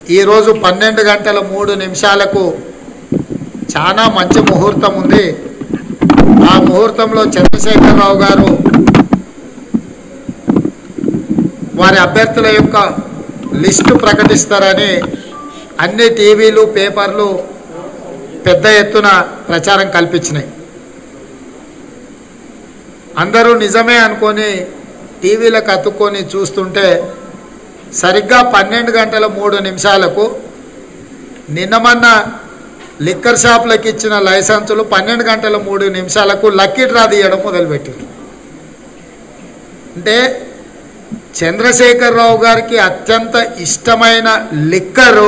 ఈరోజు పన్నెండు గంటల మూడు నిమిషాలకు చాలా మంచి ముహూర్తం ఉంది ఆ ముహూర్తంలో చంద్రశేఖరరావు గారు వారి అభ్యర్థుల యొక్క లిస్టు ప్రకటిస్తారని అన్ని టీవీలు పేపర్లు పెద్ద ఎత్తున ప్రచారం కల్పించినాయి అందరూ నిజమే అనుకొని టీవీలకు అతుక్కొని చూస్తుంటే సరిగ్గా పన్నెండు గంటల మూడు నిమిషాలకు నిన్న మొన్న లిక్కర్ షాపులకు ఇచ్చిన లైసెన్సులు పన్నెండు గంటల మూడు నిమిషాలకు లక్కీ డ్రా తీయడం మొదలుపెట్టారు అంటే చంద్రశేఖరరావు గారికి అత్యంత ఇష్టమైన లిక్కరు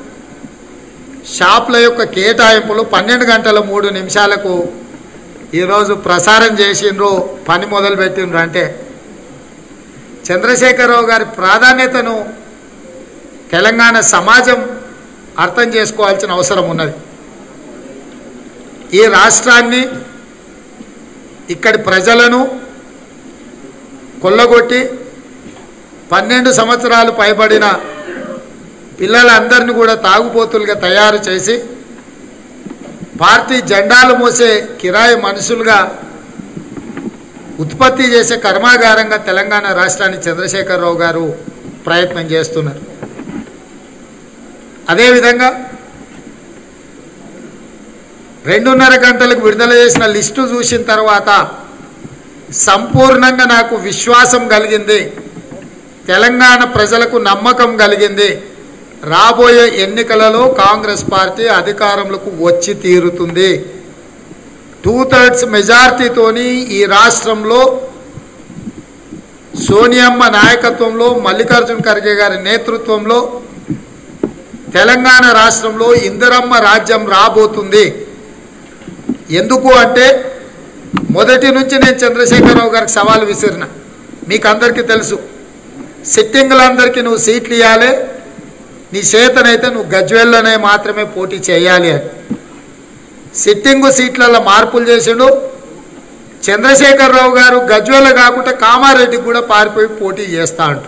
షాపుల యొక్క కేటాయింపులు పన్నెండు గంటల మూడు నిమిషాలకు ఈరోజు ప్రసారం చేసిండ్రు పని మొదలుపెట్టిండ్రు అంటే చంద్రశేఖరరావు గారి ప్రాధాన్యతను తెలంగాణ సమాజం అర్థం చేసుకోవాల్సిన అవసరం ఉన్నది ఈ రాష్ట్రాన్ని ఇక్కడి ప్రజలను కొల్లగొట్టి పన్నెండు సంవత్సరాలు పైబడిన పిల్లలందరినీ కూడా తాగుబోతులుగా తయారు చేసి పార్టీ జెండాలు మోసే కిరాయి మనుషులుగా ఉత్పత్తి చేసే కర్మాగారంగా తెలంగాణ రాష్ట్రాన్ని చంద్రశేఖరరావు గారు ప్రయత్నం చేస్తున్నారు అదేవిధంగా రెండున్నర గంటలకు విడుదల చేసిన లిస్టు చూసిన తర్వాత సంపూర్ణంగా నాకు విశ్వాసం కలిగింది తెలంగాణ ప్రజలకు నమ్మకం కలిగింది రాబోయే ఎన్నికలలో కాంగ్రెస్ పార్టీ అధికారంలోకి వచ్చి తీరుతుంది టూ థర్డ్స్ మెజార్టీతోని ఈ రాష్ట్రంలో సోనియమ్మ నాయకత్వంలో మల్లికార్జున్ ఖర్గే గారి నేతృత్వంలో తెలంగాణ రాష్ట్రంలో ఇందిరమ్మ రాజ్యం రాబోతుంది ఎందుకు అంటే మొదటి నుంచి నేను చంద్రశేఖరరావు గారికి సవాల్ విసిరిన మీకు అందరికీ తెలుసు సిట్టింగులందరికీ నువ్వు సీట్లు ఇవ్వాలి నీ చేతనైతే నువ్వు గజ్వేల్లోనే మాత్రమే పోటీ చేయాలి అని సిట్టింగు సీట్లలో మార్పులు చేసిండు చంద్రశేఖరరావు గారు గజ్వేల కాకుండా కామారెడ్డికి కూడా పారిపోయి పోటీ చేస్తా అంటు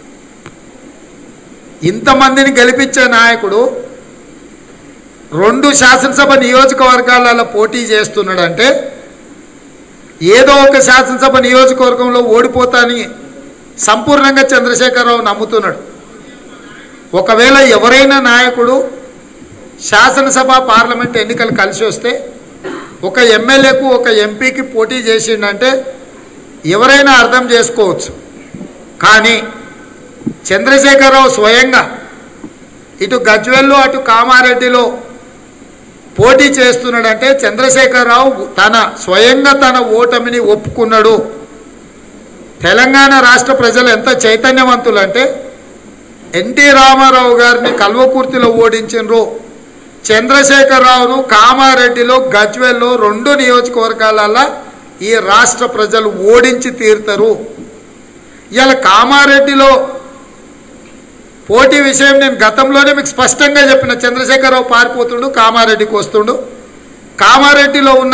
ఇంతమందిని గెలిపించే నాయకుడు రెండు శాసనసభ నియోజకవర్గాలలో పోటీ చేస్తున్నాడంటే ఏదో ఒక శాసనసభ నియోజకవర్గంలో ఓడిపోతాని సంపూర్ణంగా చంద్రశేఖరరావు నమ్ముతున్నాడు ఒకవేళ ఎవరైనా నాయకుడు శాసనసభ పార్లమెంట్ ఎన్నికలు కలిసి వస్తే ఒక ఎమ్మెల్యేకు ఒక ఎంపీకి పోటీ చేసిండంటే ఎవరైనా అర్థం చేసుకోవచ్చు కానీ చంద్రశేఖరరావు స్వయంగా ఇటు గజ్వెల్లో అటు కామారెడ్డిలో పోటీ చేస్తున్నాడంటే చంద్రశేఖరరావు తన స్వయంగా తన ఓటమిని ఒప్పుకున్నాడు తెలంగాణ రాష్ట్ర ప్రజలు ఎంత చైతన్యవంతులంటే ఎన్టీ రామారావు గారిని కల్వకుర్తిలో ఓడించిండ్రు చంద్రశేఖరరావును కామారెడ్డిలో గజ్వెల్లో రెండు నియోజకవర్గాలలో ఈ రాష్ట్ర ప్రజలు ఓడించి తీరుతారు ఇవాళ కామారెడ్డిలో పోటీ విషయం నేను గతంలోనే మీకు స్పష్టంగా చెప్పిన చంద్రశేఖరరావు పారిపోతుండు కామారెడ్డికి వస్తుండు కామారెడ్డిలో ఉన్న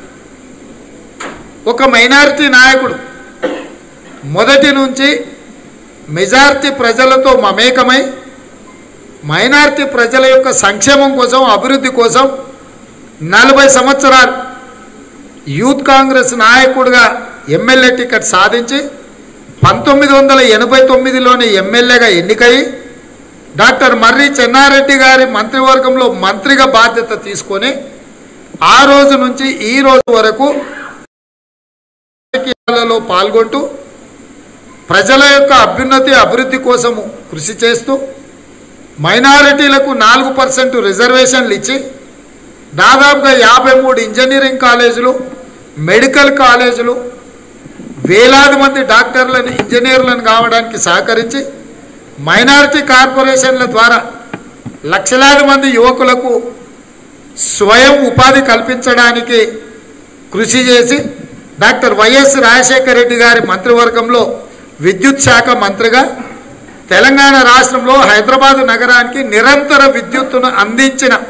ఒక మైనారిటీ నాయకుడు మొదటి నుంచి మెజారిటీ ప్రజలతో మమేకమై మైనారిటీ ప్రజల యొక్క సంక్షేమం కోసం అభివృద్ధి కోసం నలభై సంవత్సరాలు యూత్ కాంగ్రెస్ నాయకుడిగా ఎమ్మెల్యే టికెట్ సాధించి పంతొమ్మిది వందల ఎనభై తొమ్మిదిలోని ఎమ్మెల్యేగా ఎన్నికయి డాక్టర్ మర్రి చెన్నారెడ్డి గారి మంత్రివర్గంలో మంత్రిగా బాధ్యత తీసుకొని ఆ రోజు నుంచి ఈ రోజు వరకు రాజకీయాలలో పాల్గొంటూ ప్రజల యొక్క అభ్యున్నతి అభివృద్ధి కోసము కృషి చేస్తూ మైనారిటీలకు నాలుగు పర్సెంట్ రిజర్వేషన్లు ఇచ్చి దాదాపుగా యాభై మూడు ఇంజనీరింగ్ కాలేజీలు మెడికల్ కాలేజీలు వేలాది మంది డాక్టర్లను ఇంజనీర్లను కావడానికి సహకరించి మైనారిటీ కార్పొరేషన్ల ద్వారా లక్షలాది మంది యువకులకు స్వయం ఉపాధి కల్పించడానికి కృషి చేసి డాక్టర్ వైఎస్ రాజశేఖర రెడ్డి గారి మంత్రివర్గంలో విద్యుత్ శాఖ మంత్రిగా తెలంగాణ రాష్ట్రంలో హైదరాబాదు నగరానికి నిరంతర విద్యుత్తును అందించిన